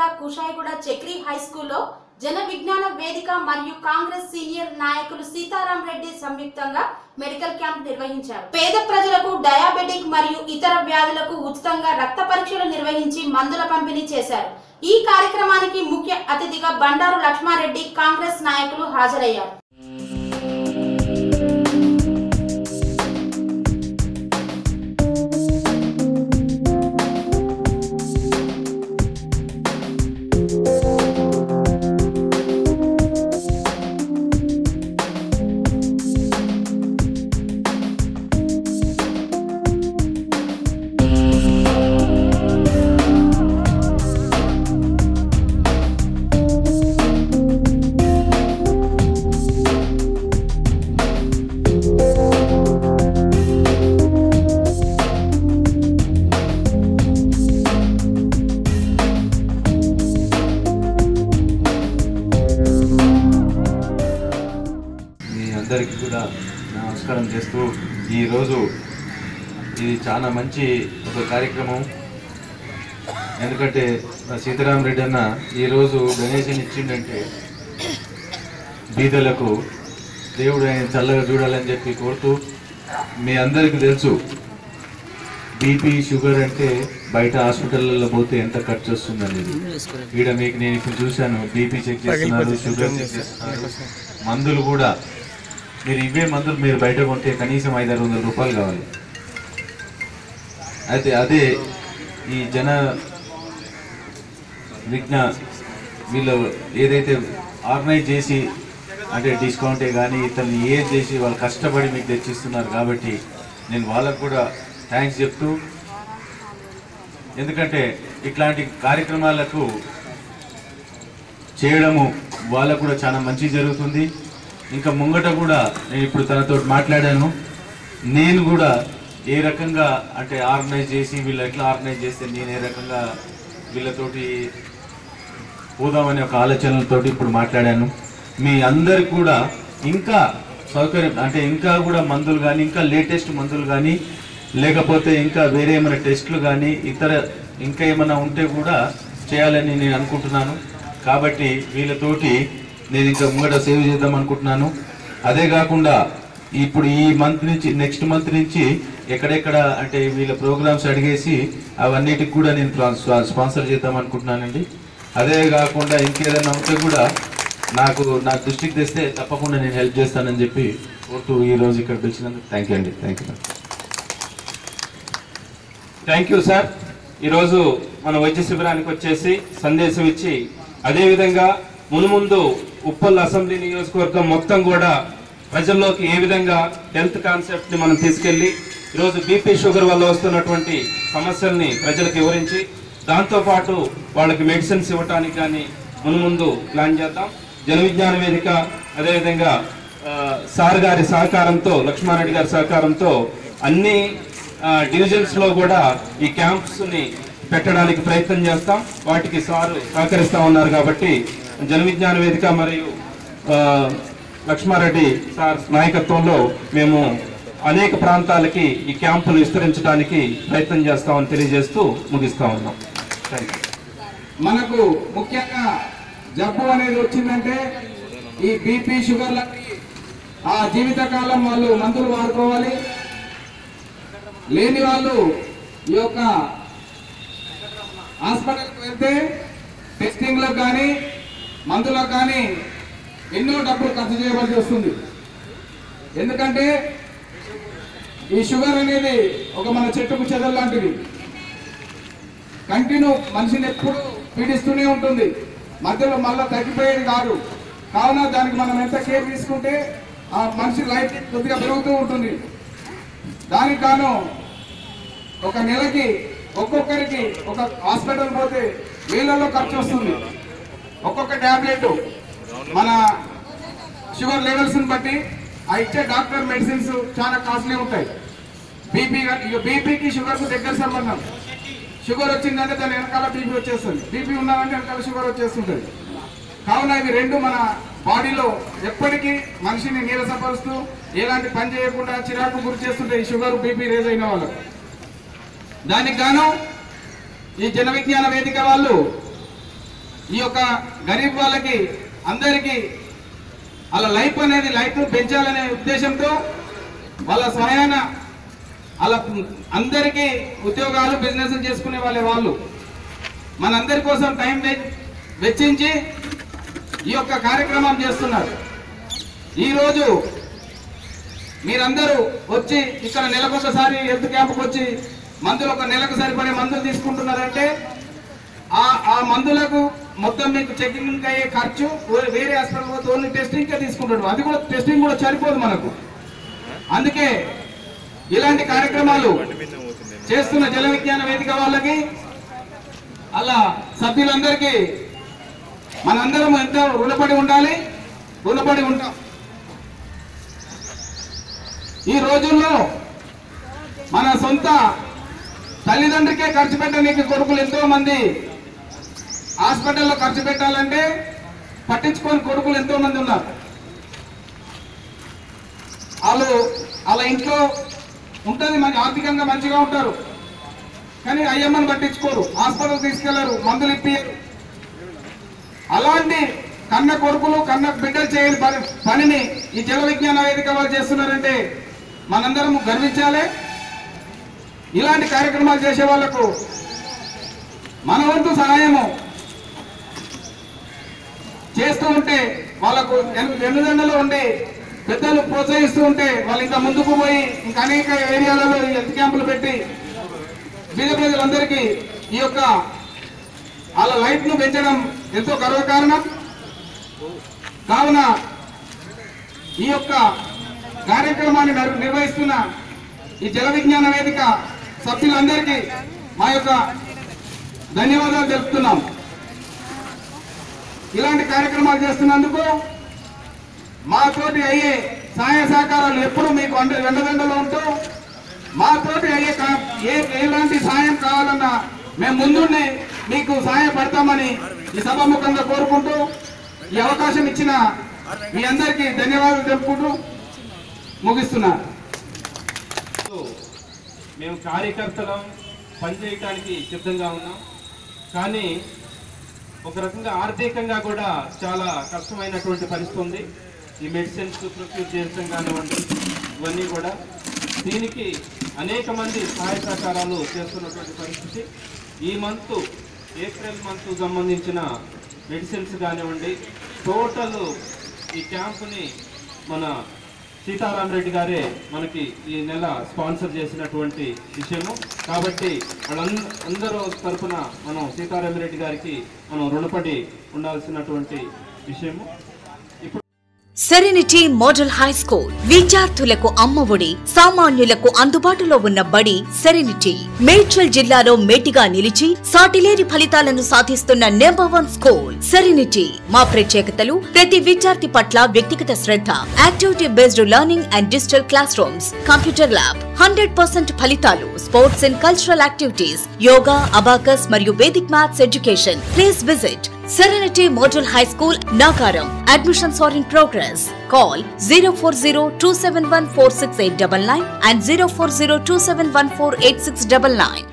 జిల్లా కుషాయిగూడ చక్రి హై స్కూల్లో జన విజ్ఞాన వేదిక మరియు కాంగ్రెస్ సీనియర్ నాయకులు సీతారాం రెడ్డి సంయుక్తంగా మెడికల్ క్యాంప్ నిర్వహించారు పేద ప్రజలకు డయాబెటిక్ మరియు ఇతర వ్యాధులకు ఉచితంగా రక్త పరీక్షలు నిర్వహించి మందుల పంపిణీ చేశారు ఈ కార్యక్రమానికి ముఖ్య అతిథిగా బండారు లక్ష్మారెడ్డి కాంగ్రెస్ నాయకులు హాజరయ్యారు మీ అందరికీ కూడా నమస్కారం చేస్తూ ఈరోజు ఇది చాలా మంచి ఒక కార్యక్రమం ఎందుకంటే మా సీతారాం రెడ్డి అన్న ఈరోజు డొనేషన్ ఇచ్చిండంటే బీదలకు దేవుడు ఆయన చల్లగా చూడాలని చెప్పి కోరుతూ మీ అందరికీ తెలుసు బీపీ షుగర్ అంటే బయట హాస్పిటల్లో పోతే ఎంత ఖర్చు వస్తుంది అనేది ఈడ మీకు నేను ఇప్పుడు చూశాను బీపీ చెక్ చేస్తున్నారు షుగర్ చెక్ చేస్తున్నారు మందులు కూడా మీరు ఇవే మందులు మీరు బయట కొంటే కనీసం ఐదు ఆరు వందల రూపాయలు కావాలి అయితే అదే ఈ జన విజ్ఞ వీళ్ళు ఏదైతే ఆర్గనైజ్ చేసి అంటే డిస్కౌంటే కానీ ఇతన్ని ఏది చేసి వాళ్ళు కష్టపడి మీకు తెచ్చిస్తున్నారు కాబట్టి నేను వాళ్ళకు కూడా థ్యాంక్స్ చెప్తూ ఎందుకంటే ఇట్లాంటి కార్యక్రమాలకు చేయడము వాళ్ళకు కూడా చాలా మంచి జరుగుతుంది ఇంకా ముంగట కూడా నేను ఇప్పుడు తనతో మాట్లాడాను నేను కూడా ఏ రకంగా అంటే ఆర్గనైజ్ చేసి వీళ్ళు ఎట్లా ఆర్గనైజ్ చేస్తే నేను ఏ రకంగా వీళ్ళతోటి పోదామనే ఒక ఆలోచనలతోటి ఇప్పుడు మాట్లాడాను మీ అందరికి కూడా ఇంకా సౌకర్యం అంటే ఇంకా కూడా మందులు కానీ ఇంకా లేటెస్ట్ మందులు కానీ లేకపోతే ఇంకా వేరే ఏమైనా టెస్టులు కానీ ఇతర ఇంకా ఏమైనా ఉంటే కూడా చేయాలని నేను అనుకుంటున్నాను కాబట్టి వీళ్ళతోటి నేను ఇంకా ముంగట సేవ్ చేద్దాం అనుకుంటున్నాను అదే కాకుండా ఇప్పుడు ఈ మంత్ నుంచి నెక్స్ట్ మంత్ నుంచి ఎక్కడెక్కడ అంటే వీళ్ళ ప్రోగ్రామ్స్ అడిగేసి అవన్నిటికి కూడా నేను స్పా- స్పాన్సర్ చేద్దాం అనుకుంటున్నానండి అదే కాకుండా ఇంకేదైనా ఉంటే కూడా నాకు నా దృష్టికి తెస్తే తప్పకుండా నేను హెల్ప్ చేస్తానని చెప్పి కోరుతూ ఈ రోజు ఇక్కడ పిలిచినందుకు థ్యాంక్ యూ అండి thank you thank you sir ఈరోజు మన వైద్య శిబిరానికి వచ్చేసి సందేశం ఇచ్చి అదేవిధంగా మునుముందు ఉప్పల్ అసెంబ్లీ నియోజకవర్గం మొత్తం కూడా ప్రజల్లోకి ఏ విధంగా హెల్త్ కాన్సెప్ట్ ని మనం తీసుకెళ్లి ఈరోజు బీపీ షుగర్ వల్ల వస్తున్నటువంటి సమస్యల్ని ప్రజలకు వివరించి దాంతోపాటు వాళ్ళకి మెడిసిన్స్ ఇవ్వటానికి కానీ మునుముందు ప్లాన్ చేద్దాం జన విజ్ఞాన వేదిక అదేవిధంగా ఆ, సార్ గారి సహకారంతో లక్ష్మారెడ్డి గారి సహకారంతో అన్ని డివిజన్స్ లో కూడా ఈ క్యాంప్స్ ని పెట్టడానికి ప్రయత్నం చేస్తాం వాటికి సారు సహకరిస్తా ఉన్నారు కాబట్టి జన విజ్ఞాన వేదిక మరియు ఆ, లక్ష్మారెడ్డి సార్ నాయకత్వంలో మేము అనేక ప్రాంతాలకి ఈ క్యాంపులు విస్తరించడానికి ప్రయత్నం చేస్తామని తెలియజేస్తూ ముగిస్తా ఉన్నాం థ్యాంక్ యూ మనకు ముఖ్యంగా జబ్బు అనేది వచ్చిందంటే ఈ బీపీ షుగర్లకి ఆ జీవితకాలం వాళ్ళు మందులు వాడుకోవాలి లేని వాళ్ళు ఈ యొక్క హాస్పిటల్కి వెళ్తే టెస్టింగ్లకు కానీ మందులకు కానీ ఎన్నో డబ్బులు ఖర్చు చేయవలసి వస్తుంది ఎందుకంటే ఈ షుగర్ అనేది ఒక మన చెట్టుకు చెదలు లాంటిది కంటిన్యూ మనిషిని ఎప్పుడు పీడిస్తూనే ఉంటుంది మధ్యలో మళ్ళీ తగ్గిపోయేది కాదు కావున దానికి మనం ఎంత కేర్ తీసుకుంటే ఆ మనిషి లైఫ్ కొద్దిగా పెరుగుతూ ఉంటుంది దానికి గాను ఒక నెలకి ఒక్కొక్కరికి ఒక హాస్పిటల్ పోతే వేలలో ఖర్చు వస్తుంది ఒక్కొక్క ట్యాబ్లెట్ మన షుగర్ లెవెల్స్ని బట్టి ఆ ఇచ్చే డాక్టర్ మెడిసిన్స్ చాలా కాస్ట్లీ ఉంటాయి బీపీ బీపీకి షుగర్కు దగ్గర సంబంధం షుగర్ వచ్చిందంటే దాని వెనకాల బీపీ వచ్చేస్తుంది బీపీ ఉన్నదంటే వెనకాల షుగర్ వచ్చేస్తుంటుంది కావున ఇవి రెండు మన బాడీలో ఎప్పటికీ మనిషిని నీరసపరుస్తూ ఎలాంటి పని చేయకుండా చిరాకు గురి చేస్తుంటాయి ఈ షుగర్ బీపీ రేజ్ అయిన వాళ్ళు దానికి గాను ఈ జన విజ్ఞాన వేదిక వాళ్ళు ఈ యొక్క గరీబ్ వాళ్ళకి అందరికీ వాళ్ళ లైఫ్ అనేది లైఫ్ పెంచాలనే ఉద్దేశంతో వాళ్ళ స్వయాన వాళ్ళ అందరికీ ఉద్యోగాలు బిజినెస్ చేసుకునే వాళ్ళే వాళ్ళు మనందరి కోసం టైం వె- వెచ్చించి ఈ యొక్క కార్యక్రమం చేస్తున్నారు ఈరోజు మీరందరూ వచ్చి ఇక్కడ నెలకొకసారి హెల్త్ క్యాంప్కి వచ్చి మందులు ఒక నెలకు సరిపడే మందులు తీసుకుంటున్నారంటే ఆ ఆ మందులకు మొత్తం మీకు చెకింగ్ అయ్యే ఖర్చు వే- వేరే హాస్పిటల్ పోతే ఓన్లీ టెస్టింగ్కే తీసుకుంటాడు అది కూడా టెస్టింగ్ కూడా సరిపోదు మనకు అందుకే ఇలాంటి కార్యక్రమాలు చేస్తున్న జల విజ్ఞాన వేదిక వాళ్ళకి అలా సభ్యులందరికీ మనందరం ఎంతో రుణపడి ఉండాలి రుణపడి ఉంటాం ఈ రోజుల్లో మన సొంత తల్లిదండ్రికే ఖర్చు పెట్టడానికి కొడుకులు ఎంతో మంది హాస్పిటల్లో ఖర్చు పెట్టాలంటే పట్టించుకొని కొడుకులు ఎంతో మంది ఉన్నారు వాళ్ళు వాళ్ళ ఇంట్లో ఉంటుంది మంచి ఆర్థికంగా మంచిగా ఉంటారు కానీ అయ్యమ్మని పట్టించుకోరు హాస్పిటల్ తీసుకెళ్లరు మందులు ఇప్పియరు అలాంటి కన్న కొడుకులు కన్న బిడ్డలు చేయని పని పనిని ఈ జల విజ్ఞాన వేదిక వాళ్ళు చేస్తున్నారంటే మనందరం గర్వించాలి ఇలాంటి కార్యక్రమాలు చేసే వాళ్లకు మన వంతు సహాయము చేస్తూ ఉంటే వాళ్ళకు ఎన్- వెన్నుదండలో ఉండి పెద్దలు ప్రోత్సహిస్తూ ఉంటే వాళ్ళు ఇంకా ముందుకు పోయి ఇంకా అనేక ఏరియాలలో ఈ హెల్త్ క్యాంపులు పెట్టి బీద ప్రజలందరికీ ఈ యొక్క వాళ్ళ లైఫ్ ను పెంచడం ఎంతో గర్వకారణం కావున ఈ యొక్క కార్యక్రమాన్ని నర్- నిర్వహిస్తున్న ఈ జల విజ్ఞాన వేదిక సభ్యులందరికీ మా యొక్క ధన్యవాదాలు తెలుపుతున్నాం ఇలాంటి కార్యక్రమాలు చేస్తున్నందుకు మాతోటి అయ్యే సహాయ సహకారాలు ఎప్పుడు మీకు అండ వెండదండలో ఉంటూ మాతోటి అయ్యే కా- ఏ ఎలాంటి సాయం కావాలన్నా మేము ముందుండి మీకు సహాయపడతామని ఈ సభాముఖంగా కోరుకుంటూ ఈ అవకాశం ఇచ్చిన మీ అందరికీ ధన్యవాదాలు తెలుపుకుంటూ ముగిస్తున్నా మేము కార్యకర్తలం పనిచేయటానికి సిద్ధంగా ఉన్నాం కానీ ఒక రకంగా ఆర్థికంగా కూడా చాలా కష్టమైనటువంటి పరిస్థితి ఉంది ఈ మెడిసిన్స్ ప్రొక్యూర్ చేయడం కానివ్వండి ఇవన్నీ కూడా దీనికి అనేక మంది సహాయ సహకారాలు చేస్తున్నటువంటి పరిస్థితి ఈ మంత్ ఏప్రిల్ మంత్ సంబంధించిన మెడిసిన్స్ కానివ్వండి టోటల్ ఈ క్యాంపుని మన సీతారాం రెడ్డి గారే మనకి ఈ నెల స్పాన్సర్ చేసినటువంటి విషయము కాబట్టి వాళ్ళంద అందరూ తరపున మనం సీతారాం రెడ్డి గారికి మనం రుణపడి ఉండాల్సినటువంటి విషయము ఇప్పుడు సెరెనిటీ మోడల్ హై స్కూల్ విద్యార్థులకు అమ్మఒడి సామాన్యులకు అందుబాటులో ఉన్న బడి సెరెనిటీ మేడ్చల్ జిల్లాలో మేటిగా నిలిచి సాటిలేని ఫలితాలను సాధిస్తున్న నెంబర్ వన్ స్కూల్ సెరెనిటీ మా ప్రత్యేకతలు ప్రతి విద్యార్థి పట్ల వ్యక్తిగత శ్రద్ధ activity based learning and digital class rooms computer lab hundred percent ఫలితాలు sports and cultural activities yoga abacus మరియు Vedic maths education please visit Serenity Model High School, Nagaram. Admissions are in progress. Call 040 and 040 271 8699.